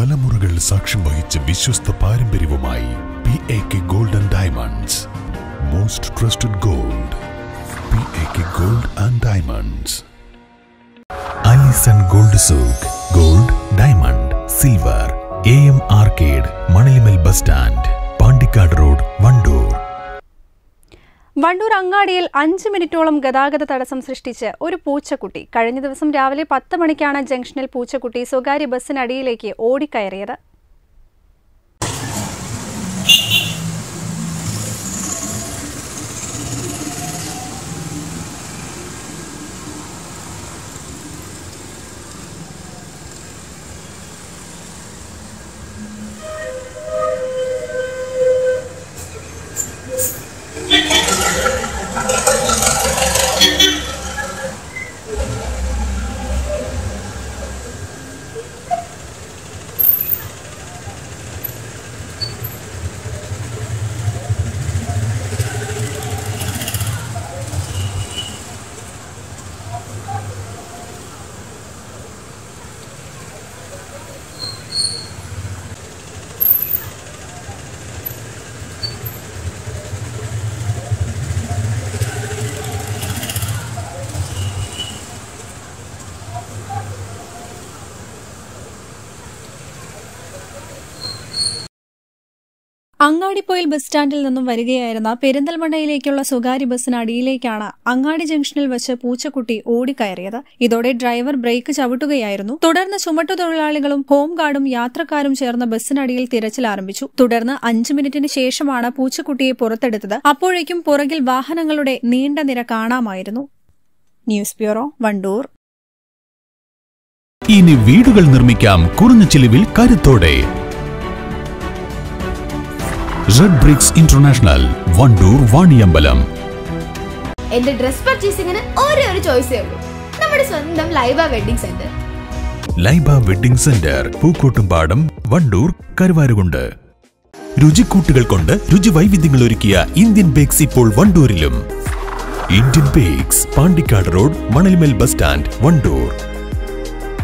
തലമുറകൾ സാക്ഷ്യം വഹിച്ച വിശ്വസ്ത പാരമ്പര്യവുമായി P A K gold and diamonds most trusted gold P A K gold and diamonds Alison gold souk gold diamond silver A M arcade Manalimal bus stand Pandikkad road Wandoor Wandoor അങ്ങാടിയിൽ അഞ്ച് മിനിറ്റോളം ഗതാഗത തടസ്സം സൃഷ്ടിച്ച് ഒരു പൂച്ചക്കുട്ടി കഴിഞ്ഞ ദിവസം രാവിലെ പത്ത് മണിക്കാണ് ജംഗ്ഷനിൽ പൂച്ചക്കുട്ടി സ്വകാര്യ ബസ്സിനടിയിലേക്ക് ഓടിക്കയറിയത് അങ്ങാടിപ്പോയിൽ ബസ് സ്റ്റാൻഡിൽ നിന്നും വരികയായിരുന്ന പെരിന്തൽമണ്ണയിലേക്കുള്ള സ്വകാര്യ ബസ്സിന് അടിയിലേക്കാണ് അങ്ങാടി ജംഗ്ഷനിൽ വെച്ച് പൂച്ചക്കുട്ടി ഓടിക്കയറിയത് ഇതോടെ ഡ്രൈവർ ബ്രേക്ക് ചവിട്ടുകയായിരുന്നു തുടർന്ന് ചുമട്ടുതൊഴിലാളികളും ഹോംഗാർഡും യാത്രക്കാരും ചേർന്ന് ബസ്സിനടിയിൽ തിരച്ചിൽ ആരംഭിച്ചു തുടർന്ന് അഞ്ചു മിനിറ്റിന് ശേഷമാണ് പൂച്ചക്കുട്ടിയെ പുറത്തെടുത്തത് അപ്പോഴേക്കും പുറകിൽ വാഹനങ്ങളുടെ നീണ്ട നിര കാണാമായിരുന്നു ന്യൂസ് ബ്യൂറോ വണ്ടൂർ ഇനി വീടുകൾ നിർമ്മിക്കാം കുറഞ്ഞ ചിലവിൽ കരുത്തോടെ red bricks international Wandoor Vaniyambalam എന്റെ ഡ്രസ് പർച്ചേസിംഗിന് ഒരേ ഒരു ചോയ്സേ ഉള്ളൂ നമ്മുടെ സ്വന്തം Laiba wedding centre Laiba wedding centre Pookkottumpadam Wandoor Karuvarakundu രുചിക്കൂട്ടുകൾ കൊണ്ട് രുചി വൈവിധ്യങ്ങൾ ഒരുക്കിയ ഇന്ത്യൻ ബേക്സ് ഇപ്പോൾ വണ്ടൂരിലും Indian bakes Pandikkad road Manalmel bus stand Wandoor